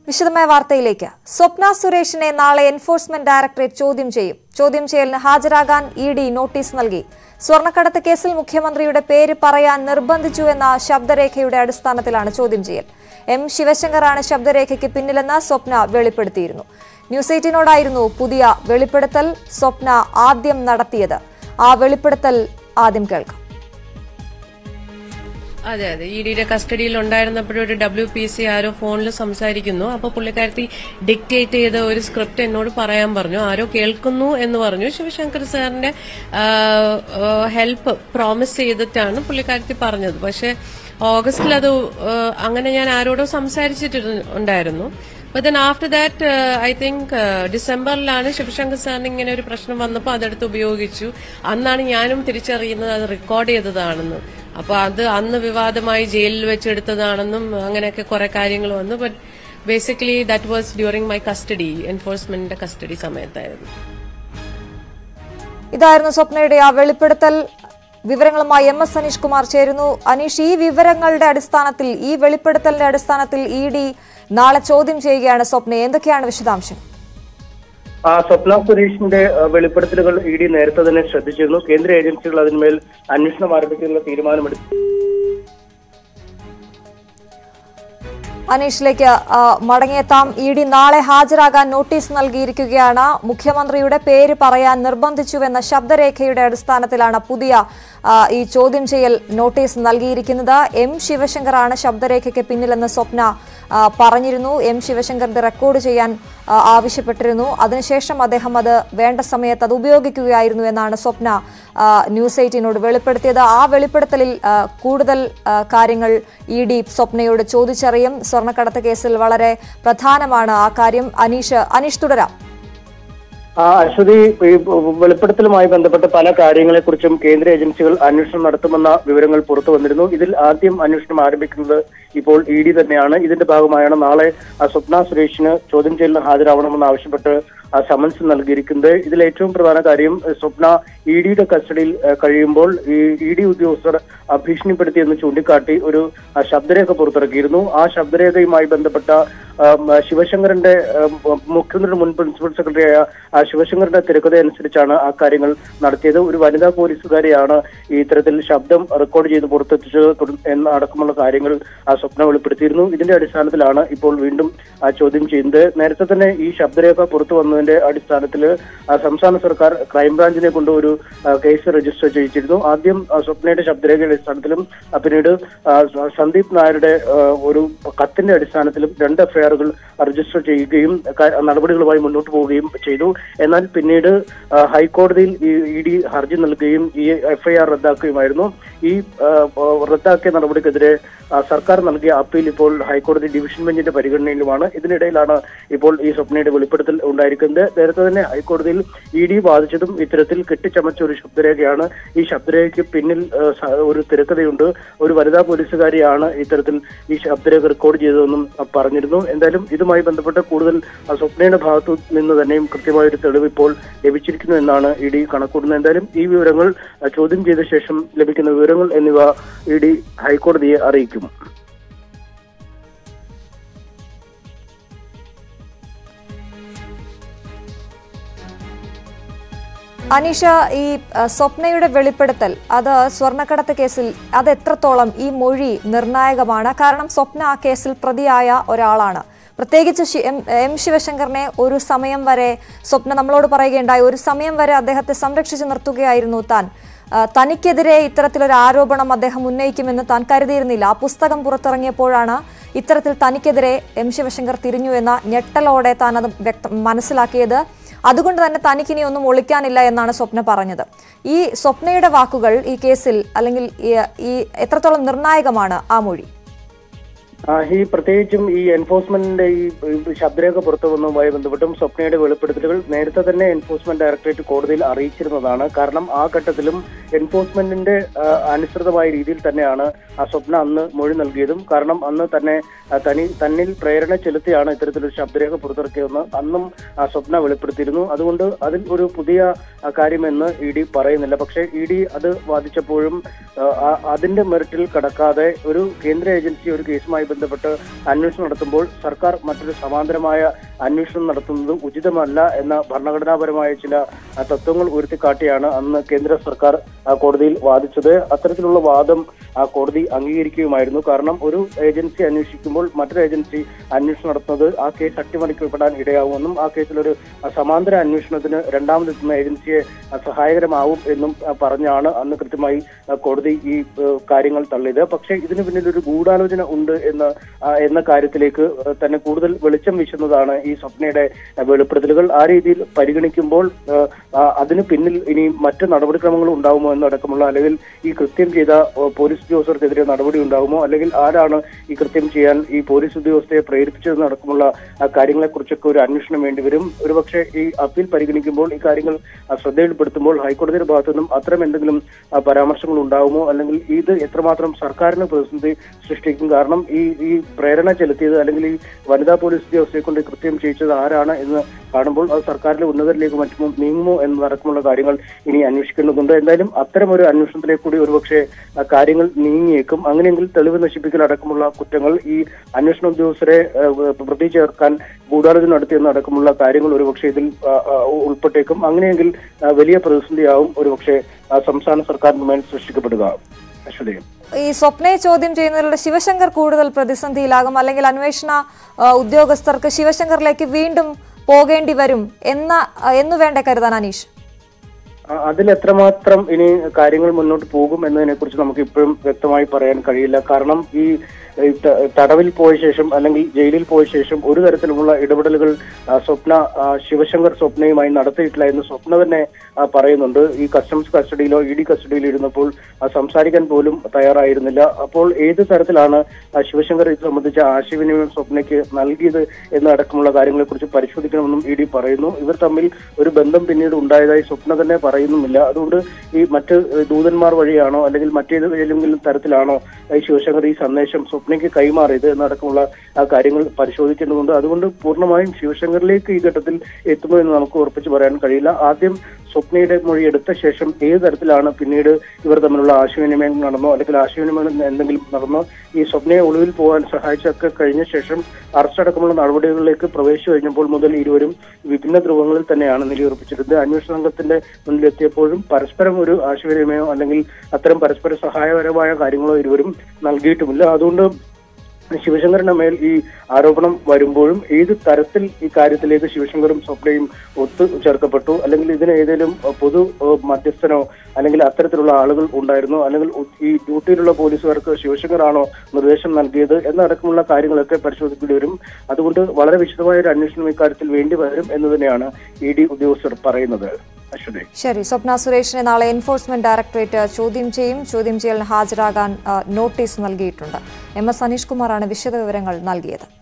വിശദമായ വാർത്തയിലേക്ക് സ്വപ്ന സുരേഷിനെ നാളെ എൻഫോഴ്സ്മെന്റ് ഡയറക്ടറേറ്റ് ചോദ്യം ചെയ്യും ചോദ്യം ചെയ്യലിന് ഹാജരാകാൻ ഇ ഡി നോട്ടീസ് നൽകി സ്വർണ്ണക്കടത്ത് കേസിൽ മുഖ്യമന്ത്രിയുടെ പേര് പറയാൻ നിർബന്ധിച്ചുവെന്ന ശബ്ദരേഖയുടെ അടിസ്ഥാനത്തിലാണ് ചോദ്യം ചെയ്യൽ എം ശിവശങ്കറാണ് ശബ്ദരേഖയ്ക്ക് പിന്നിലെന്ന് സ്വപ്ന വെളിപ്പെടുത്തിയിരുന്നു ന്യൂസ് എയ്റ്റീനോടായിരുന്നു പുതിയ വെളിപ്പെടുത്തൽ സ്വപ്ന ആദ്യം നടത്തിയത് ആ വെളിപ്പെടുത്തൽ ആദ്യം കേൾക്കാം അതെ അതെ ഇ ഡിയുടെ കസ്റ്റഡിയിൽ ഉണ്ടായിരുന്നപ്പോഴും ഒരു ഡബ്ല്യു പി സി ആരോ ഫോണിൽ സംസാരിക്കുന്നു അപ്പൊ പുള്ളിക്കാരത്തി ഡിക്റ്റേറ്റ് ചെയ്ത ഒരു സ്ക്രിപ്റ്റ് എന്നോട് പറയാൻ പറഞ്ഞു ആരോ കേൾക്കുന്നു എന്ന് പറഞ്ഞു ശിവശങ്കർ സാറിന്റെ ഹെൽപ്പ് പ്രോമിസ് ചെയ്തിട്ടാണ് പുള്ളിക്കാരത്തി പറഞ്ഞത് പക്ഷെ ഓഗസ്റ്റിൽ അത് ആ, അങ്ങനെ ഞാൻ ആരോടോ സംസാരിച്ചിട്ടുണ്ടായിരുന്നു but then after that I think ഡിസംബറിലാണ് ശിവശങ്കർ സാറിന് ഇങ്ങനെ ഒരു പ്രശ്നം വന്നപ്പോൾ അതെടുത്ത് ഉപയോഗിച്ചു അന്നാണ് ഞാനും തിരിച്ചറിയുന്നത് അത് റെക്കോർഡ് ചെയ്തതാണെന്ന് അപ്പൊ അത് അന്ന് വിവാദമായി ജയിലിൽ വെച്ചെടുത്തതാണെന്നും അങ്ങനെയൊക്കെ കുറെ കാര്യങ്ങൾ വന്നു but basically that was during my custody എൻഫോഴ്സ്മെന്റിന്റെ കസ്റ്റഡി സമയത്തായിരുന്നു ഇതായിരുന്നു സ്വപ്നയുടെ ആ വെളിപ്പെടുത്തൽ വിവരങ്ങളുമായി എം എസ് അനീഷ് കുമാർ ചേരുന്നു അനീഷ് ഈ വിവരങ്ങളുടെ അടിസ്ഥാനത്തിൽ ഈ വെളിപ്പെടുത്തലിന്റെ അടിസ്ഥാനത്തിൽ ഇ ഡി നാളെ ചോദ്യം ചെയ്യുകയാണ് സ്വപ്ന എന്തൊക്കെയാണ് വിശദാംശം ആ സ്വപ്ന സുരേഷിന്റെ ആ, വെളിപ്പെടുത്തലുകൾ ഇ ഡി നേരത്തെ തന്നെ ശ്രദ്ധിച്ചിരുന്നു കേന്ദ്ര ഏജൻസികൾ അതിന്മേൽ അന്വേഷണം ആരംഭിക്കാനുള്ള തീരുമാനമെടുത്തു അനീഷിലേക്ക് ആ, മടങ്ങിയെത്താം ഇ ഡി നാളെ ഹാജരാകാൻ നോട്ടീസ് നൽകിയിരിക്കുകയാണ് മുഖ്യമന്ത്രിയുടെ പേര് പറയാൻ നിർബന്ധിച്ചുവെന്ന ശബ്ദരേഖയുടെ അടിസ്ഥാനത്തിലാണ് പുതിയ ആ, ഈ ചോദ്യം ചെയ്യൽ നോട്ടീസ് നൽകിയിരിക്കുന്നത് എം ശിവശങ്കറാണ് ശബ്ദരേഖയ്ക്ക് പിന്നിലെന്ന് സ്വപ്ന ആ, പറഞ്ഞിരുന്നു എം ശിവശങ്കർ ഇത് റെക്കോർഡ് ചെയ്യാൻ ആ, ആവശ്യപ്പെട്ടിരുന്നു അതിനുശേഷം അദ്ദേഹം അത് വേണ്ട സമയത്ത് അത് ഉപയോഗിക്കുകയായിരുന്നു എന്നാണ് സ്വപ്ന ആ, ന്യൂസ് എയ്റ്റീനോട് വെളിപ്പെടുത്തിയത് ആ വെളിപ്പെടുത്തലിൽ ആ, കൂടുതൽ ആ, കാര്യങ്ങൾ ഇ ഡി സ്വപ്നയോട് ചോദിച്ചറിയും സ്വർണ്ണക്കടത്ത് കേസിൽ വളരെ പ്രധാനമാണ് ആ കാര്യം അനീഷ് അനീഷ് തുടരാം ആ അശ്വതി ഈ വെളിപ്പെടുത്തലുമായി ബന്ധപ്പെട്ട് പല കാര്യങ്ങളെക്കുറിച്ചും കേന്ദ്ര ഏജൻസികൾ അന്വേഷണം നടത്തുമെന്ന വിവരങ്ങൾ പുറത്തു വന്നിരുന്നു ഇതിൽ ആദ്യം അന്വേഷണം ആരംഭിക്കുന്നത് ഇപ്പോൾ ഇ ഡി തന്നെയാണ് ഇതിന്റെ ഭാഗമായാണ് നാളെ ആ സ്വപ്ന സുരേഷിന് ചോദ്യം ചെയ്യലിന് ഹാജരാവണമെന്ന് ആവശ്യപ്പെട്ട് ആ സമൻസ് നൽകിയിരിക്കുന്നത് ഇതിൽ ഏറ്റവും പ്രധാന കാര്യം ഏഹ്, സ്വപ്ന ഇ ഡിയുടെ കസ്റ്റഡിയിൽ ഏഹ്, കഴിയുമ്പോൾ ഈ ഇ ഡി ഉദ്യോഗസ്ഥർ ആ, ഭീഷണിപ്പെടുത്തിയെന്ന് ചൂണ്ടിക്കാട്ടി ഒരു ആ, ശബ്ദരേഖ പുറത്തിറക്കിയിരുന്നു ആ ശബ്ദരേഖയുമായി ബന്ധപ്പെട്ട ആം, ശിവശങ്കറിന്റെ ആം, മുഖ്യമന്ത്രിയുടെ മുൻ പ്രിൻസിപ്പൽ സെക്രട്ടറിയായ ആ ശിവശങ്കറിന്റെ തിരക്കഥ അനുസരിച്ചാണ് ആ കാര്യങ്ങൾ നടത്തിയത് ഒരു വനിതാ പോലീസുകാരെയാണ് ഈ ഇത്തരത്തിൽ ശബ്ദം റെക്കോർഡ് ചെയ്ത് പുറത്തെത്തിച്ചത് തുട- എന്ന അടക്കമുള്ള കാര്യങ്ങൾ ആ സ്വപ്ന വെളിപ്പെടുത്തിയിരുന്നു ഇതിന്റെ അടിസ്ഥാനത്തിലാണ് ഇപ്പോൾ വീണ്ടും ആ ചോദ്യം ചെയ്യുന്നത് നേരത്തെ തന്നെ ഈ ശബ്ദരേഖ പുറത്തു വന്നതിന്റെ അടിസ്ഥാനത്തിൽ സംസ്ഥാന സർക്കാർ ക്രൈംബ്രാഞ്ചിനെ കൊണ്ട് ഒരു ആ, കേസ് രജിസ്റ്റർ ചെയ്യിച്ചിരുന്നു ആദ്യം ആ, സ്വപ്നയുടെ ശബ്ദരേഖയുടെ അടിസ്ഥാനത്തിലും ആ, പിന്നീട് ആ, സ- സന്ദീപ് നായരുടെ ആ, ഒരു കത്തിന്റെ അടിസ്ഥാനത്തിലും രണ്ട് എഫ്ഐആറുകൾ രജിസ്റ്റർ ചെയ്യുകയും ക- നടപടികളുമായി മുന്നോട്ട് പോവുകയും ചെയ്തു എന്നാൽ പിന്നീട് ആ, ഹൈക്കോടതിയിൽ ഈ ഇ ഡി ഹർജി നൽകുകയും ഈ എഫ്ഐആർ റദ്ദാക്കുകയുമായിരുന്നു ഈ ആ, റദ്ദാക്കിയ നടപടിക്കെതിരെ ആ, സർക്കാർ നൽകിയ അപ്പീൽ ഇപ്പോൾ ഹൈക്കോടതി ഡിവിഷൻ ബെഞ്ചിന്റെ പരിഗണനയിലുമാണ് ഇതിനിടയിലാണ് ഇപ്പോൾ ഈ സ്വപ്നയുടെ വെളിപ്പെടുത്തൽ ഉണ്ടായിരിക്കുന്നത് നേരത്തെ തന്നെ ഹൈക്കോടതിയിൽ ഇ ഡി വാദിച്ചതും ഇത്തരത്തിൽ കെട്ടിച്ചമച്ച ഒരു ശബ്ദരേഖയാണ് ഈ ശബ്ദരേഖയ്ക്ക് പിന്നിൽ ആ, സ- ഒരു തിരക്കഥയുണ്ട് ഒരു വനിതാ പോലീസുകാരിയാണ് ഇത്തരത്തിൽ ഈ ശബ്ദരേഖ റെക്കോർഡ് ചെയ്തതെന്നും ആ, പറഞ്ഞിരുന്നു എന്തായാലും ഇതുമായി ബന്ധപ്പെട്ട് കൂടുതൽ ആ, സ്വപ്നയുടെ ഭാഗത്തു നിന്ന് തന്നെയും കൃത്യമായ ഒരു തെളിവ് ഇപ്പോൾ ലഭിച്ചിരിക്കുന്നു എന്നാണ് ഇ ഡി കണക്കൂട്ടുന്നത് എന്തായാലും ഈ വിവരങ്ങൾ ആ, ചോദ്യം ചെയ്ത ശേഷം ലഭിക്കുന്ന വിവരങ്ങൾ എന്നിവ ഇ ഡി ഹൈക്കോടതിയെ അറിയിക്കും അനീഷ ഈ ആ, സ്വപ്നയുടെ വെളിപ്പെടുത്തൽ അത് സ്വർണ്ണക്കടത്ത് കേസിൽ അത് എത്രത്തോളം ഈ മൊഴി നിർണായകമാണ് കാരണം സ്വപ്ന ആ കേസിൽ പ്രതിയായ ഒരാളാണ് പ്രത്യേകിച്ച് ശി- എം എം ശിവശങ്കറിനെ ഒരു സമയം വരെ സ്വപ്ന നമ്മളോട് പറയുകയുണ്ടായി ഒരു സമയം വരെ അദ്ദേഹത്തെ സംരക്ഷിച്ചു നിർത്തുകയായിരുന്നു താൻ ആ, തനിക്കെതിരെ ഇത്തരത്തിലൊരു ആരോപണം അദ്ദേഹം ഉന്നയിക്കുമെന്ന് താൻ കരുതിയിരുന്നില്ല ആ പുസ്തകം പുറത്തിറങ്ങിയപ്പോഴാണ് ഇത്തരത്തിൽ തനിക്കെതിരെ എം ശിവശങ്കർ തിരിഞ്ഞു എന്ന ഞെട്ടലോടെ താൻ അത് വ്യക്ത മനസ്സിലാക്കിയത് അതുകൊണ്ട് തന്നെ തനിക്കിനി ഒന്നും ഒളിക്കാനില്ല എന്നാണ് സ്വപ്ന പറഞ്ഞത് ഈ സ്വപ്നയുടെ വാക്കുകൾ ഈ കേസിൽ അല്ലെങ്കിൽ ഈ- ഈ എത്രത്തോളം നിർണായകമാണ് ആ മൊഴി ആ, ഈ പ്രത്യേകിച്ചും ഈ എൻഫോഴ്സ്മെന്റിന്റെ ഈ ഈ ശബ്ദരേഖ പുറത്തു വന്നതുമായി ബന്ധപ്പെട്ടും സ്വപ്നയുടെ വെളിപ്പെടുത്തലുകൾ നേരത്തെ തന്നെ എൻഫോഴ്സ്മെന്റ് ഡയറക്ടറേറ്റ് കോടതിയിൽ അറിയിച്ചിരുന്നതാണ് കാരണം ആ ഘട്ടത്തിലും എൻഫോഴ്സ്മെന്റിന്റെ ആ, അനുസൃതമായ രീതിയിൽ തന്നെയാണ് ആ സ്വപ്ന അന്ന് മൊഴി നൽകിയതും കാരണം അന്ന് തന്നെ ആ, തനി തന്നിൽ പ്രേരണ ചെലുത്തിയാണ് ഇത്തരത്തിലൊരു ശബ്ദരേഖ പുറത്തിറക്കിയതെന്ന് അന്നും ആ സ്വപ്ന വെളിപ്പെടുത്തിയിരുന്നു അതുകൊണ്ട് അതിൽ ഒരു പുതിയ ആ, കാര്യമെന്ന് ഇ ഡി പറയുന്നില്ല പക്ഷേ ഇ ഡി അത് വാദിച്ചപ്പോഴും ആ, ആ- അതിന്റെ മെറിറ്റിൽ കടക്കാതെ ഒരു കേന്ദ്ര ഏജൻസി ഒരു കേസുമായി ബന്ധപ്പെട്ട് അന്വേഷണം നടത്തുമ്പോൾ സർക്കാർ മറ്റൊരു സമാന്തരമായ അന്വേഷണം നടത്തുന്നത് ഉചിതമല്ല എന്ന ഭരണഘടനാപരമായ ചില ആ, തത്വങ്ങൾ ഉയർത്തിക്കാട്ടിയാണ് അന്ന് കേന്ദ്ര സർക്കാർ ആ, കോടതിയിൽ വാദിച്ചത് അത്തരത്തിലുള്ള വാദം ആ കോടതി അംഗീകരിക്കുകയുമായിരുന്നു കാരണം ഒരു ഏജൻസി അന്വേഷിക്കുമ്പോൾ മറ്റൊരു ഏജൻസി അന്വേഷണം നടത്തുന്നത് ആ കേസ് അട്ടിമറിക്കപ്പെടാൻ ഇടയാവുമെന്നും ആ കേസിൽ ഒരു ആ, സമാന്തര അന്വേഷണത്തിന് രണ്ടാമതെത്തുന്ന ഏജൻസിയെ ആ, സഹായകരമാവും എന്നും ആ, പറഞ്ഞാണ് അന്ന് കൃത്യമായി ആ, കോടതി ഈ ഏ, കാര്യങ്ങൾ തള്ളിയത് പക്ഷേ ഇതിന് പിന്നിൽ ഒരു ഗൂഢാലോചന ഉണ്ട് എന്ന് ആ, എന്ന കാര്യത്തിലേക്ക് ആ, തന്നെ കൂടുതൽ വെളിച്ചം വീശുന്നതാണ് ഈ സ്വപ്നയുടെ ആ, വെളിപ്പെടുത്തലുകൾ ആ രീതിയിൽ പരിഗണിക്കുമ്പോൾ ആ, ആ, അതിന് പിന്നിൽ ഇനി മറ്റ് നടപടിക്രമങ്ങൾ ഉണ്ടാകുമോ എന്നടക്കമുള്ള അല്ലെങ്കിൽ ഈ കൃത്യം ചെയ്ത ആ, പോലീസ് ഉദ്യോഗസ്ഥർക്കെതിരെ നടപടി ഉണ്ടാകുമോ അല്ലെങ്കിൽ ആരാണ് ഈ കൃത്യം ചെയ്യാൻ ഈ പോലീസ് ഉദ്യോഗസ്ഥരെ പ്രേരിപ്പിച്ചതെന്നടക്കമുള്ള ആ, കാര്യങ്ങളെക്കുറിച്ചൊക്കെ ഒരു അന്വേഷണം വേണ്ടിവരും ഒരുപക്ഷെ ഈ അപ്പീൽ പരിഗണിക്കുമ്പോൾ ഈ കാര്യങ്ങൾ ആ, ശ്രദ്ധയിൽപ്പെടുത്തുമ്പോൾ ഹൈക്കോടതിയുടെ ഭാഗത്തു നിന്നും അത്തരം എന്തെങ്കിലും ആ, പരാമർശങ്ങൾ ഉണ്ടാകുമോ അല്ലെങ്കിൽ ഇത് എത്രമാത്രം സർക്കാരിന് പ്രതിസന്ധി സൃഷ്ടിക്കും കാരണം ഈ ഈ പ്രേരണ ചെലുത്തിയത് അല്ലെങ്കിൽ ഈ വനിതാ പോലീസ് ഉദ്യോഗസ്ഥയെ കൊണ്ട് ഈ കൃത്യം ചെയ്യിച്ചത് ആരാണ് എന്ന് കാണുമ്പോൾ അത് സർക്കാരിലെ ഉന്നതരിലേക്ക് മറ്റും നീങ്ങുമോ എന്നതടക്കമുള്ള കാര്യങ്ങൾ ഇനി അന്വേഷിക്കേണ്ടതുണ്ട് എന്തായാലും അത്തരം ഒരു അന്വേഷണത്തിലേക്ക് കൂടി ഒരുപക്ഷെ ആ, കാര്യങ്ങൾ നീങ്ങിയേക്കും അങ്ങനെയെങ്കിൽ തെളിവ് നശിപ്പിക്കൽ അടക്കമുള്ള കുറ്റങ്ങൾ ഈ അന്വേഷണ ഉദ്യോഗസ്ഥരെ ആ, പ്രതി ചേർക്കാൻ ഗൂഢാലോചന നടത്തിയെന്ന് അടക്കമുള്ള കാര്യങ്ങൾ ഒരുപക്ഷെ ഇതിൽ ആ, ആ, ഉൾപ്പെട്ടേക്കും അങ്ങനെയെങ്കിൽ ആ, വലിയ പ്രതിസന്ധിയാവും ഒരുപക്ഷെ ആ, സംസ്ഥാന സർക്കാരിന് മേൽ സൃഷ്ടിക്കപ്പെടുക അശ്വതയും ഈ സ്വപ്നയെ ചോദ്യം ചെയ്യുന്നതിലൂടെ ശിവശങ്കർ കൂടുതൽ പ്രതിസന്ധിയിലാകും അല്ലെങ്കിൽ അന്വേഷണ ആ, ഉദ്യോഗസ്ഥർക്ക് ശിവശങ്കറിലേക്ക് വീണ്ടും പോകേണ്ടി വരും എന്ന ആ, എന്ന് വേണ്ട കരുതാൻ അനീഷ് ആ, അതിൽ എത്രമാത്രം ഇനി കാര്യങ്ങൾ മുന്നോട്ട് പോകും എന്നതിനെ കുറിച്ച് നമുക്ക് ഇപ്പോഴും വ്യക്തമായി പറയാൻ കഴിയില്ല കാരണം ഈ ഈ ത- തടവിൽ പോയ ശേഷം അല്ലെങ്കിൽ ജയിലിൽ പോയ ശേഷം ഒരു തരത്തിലുമുള്ള ഇടപെടലുകൾ ആ, സ്വപ്ന ആ, ശിവശങ്കർ സ്വപ്നയുമായി നടത്തിയിട്ടില്ല എന്ന് സ്വപ്ന തന്നെ ആ, പറയുന്നുണ്ട് ഈ കസ്റ്റംസ് കസ്റ്റഡിയിലോ ഇ ഡി കസ്റ്റഡിയിലോ ഇരുന്നപ്പോൾ ആ, സംസാരിക്കാൻ പോലും തയ്യാറായിരുന്നില്ല അപ്പോൾ ഏത് തരത്തിലാണ് ആ, ശിവശങ്കർ ഇത് സംബന്ധിച്ച ആശയവിനിമയം സ്വപ്നയ്ക്ക് നൽകിയത് എന്നടക്കമുള്ള കാര്യങ്ങളെക്കുറിച്ച് പരിശോധിക്കണമെന്നും ഇ ഡി പറയുന്നു ഇവർ തമ്മിൽ ഒരു ബന്ധം പിന്നീട് ഉണ്ടായതായി സ്വപ്ന തന്നെ പറയുന്നുമില്ല അതുകൊണ്ട് ഈ മറ്റ് ദൂതന്മാർ വഴിയാണോ അല്ലെങ്കിൽ മറ്റേതെങ്കിലും തരത്തിലാണോ ഈ ശിവശങ്കർ ഈ സന്ദേശം സ്വപ്നയ്ക്ക് കൈമാറിയത് എന്നടക്കമുള്ള ആ കാര്യങ്ങൾ പരിശോധിക്കേണ്ടതുണ്ട് അതുകൊണ്ട് പൂർണ്ണമായും ശിവശങ്കറിലേക്ക് ഈ ഘട്ടത്തിൽ എത്തുമോ എന്ന് നമുക്ക് ഉറപ്പിച്ച് പറയാൻ കഴിയില്ല ആദ്യം സ്വപ്നയുടെ മൊഴി എടുത്ത ശേഷം ഏത് തരത്തിലാണ് പിന്നീട് ഇവർ തമ്മിലുള്ള ആശയവിനിമയം നടന്നോ അല്ലെങ്കിൽ ആശയവിനിമയം എന്തെങ്കിലും നടന്നോ ഈ സ്വപ്നയെ ഒളിവിൽ പോകാൻ സഹായിച്ചൊക്കെ കഴിഞ്ഞ ശേഷം അറസ്റ്റ് അടക്കമുള്ള നടപടികളിലേക്ക് പ്രവേശിച്ചു കഴിഞ്ഞപ്പോൾ മുതൽ ഇരുവരും വിഭിന്ന ധ്രുവങ്ങളിൽ തന്നെയാണ് നിലയുറപ്പിച്ചിരുന്നത് അന്വേഷണ സംഘത്തിന്റെ മുന്നിലെത്തിയപ്പോഴും പരസ്പരം ഒരു ആശയവിനിമയമോ അല്ലെങ്കിൽ അത്തരം പരസ്പര സഹായപരമായ കാര്യങ്ങളോ ഇരുവരും നൽകിയിട്ടുമില്ല അതുകൊണ്ട് ശിവശങ്കറിന്റെ മേൽ ഈ ആരോപണം വരുമ്പോഴും ഏത് തരത്തിൽ ഈ കാര്യത്തിലേക്ക് ശിവശങ്കറും സ്വപ്നയും ഒത്തു ചേർക്കപ്പെട്ടു അല്ലെങ്കിൽ ഇതിന് ഏതെങ്കിലും അഹ്, പൊതു അഹ്, മധ്യസ്ഥനോ അല്ലെങ്കിൽ അത്തരത്തിലുള്ള ആളുകൾ ഉണ്ടായിരുന്നോ അല്ലെങ്കിൽ ഉ- ഈ ഡ്യൂട്ടിയിലുള്ള പോലീസുകാർക്ക് ശിവശങ്കർ ആണോ നിർദ്ദേശം നൽകിയത് എന്നടക്കമുള്ള കാര്യങ്ങളൊക്കെ പരിശോധിക്കേണ്ടി വരും അതുകൊണ്ട് വളരെ വിശദമായ ഒരു അന്വേഷണം ഇക്കാര്യത്തിൽ വേണ്ടി വരും എന്ന് തന്നെയാണ് ഇ ഡി ഉദ്യോഗസ്ഥർ പറയുന്നത് അശ്വതി ശരി സ്വപ്ന സുരേഷിനെ നാളെ എൻഫോഴ്സ്മെന്റ് ഡയറക്ടറേറ്റ് ചോദ്യം ചെയ്യും ചോദ്യം ചെയ്യലിന് ഹാജരാകാൻ ആ, നോട്ടീസ് നൽകിയിട്ടുണ്ട് എം എസ് അനീഷ് കുമാറാണ് വിശദവിവരങ്ങൾ നൽകിയത്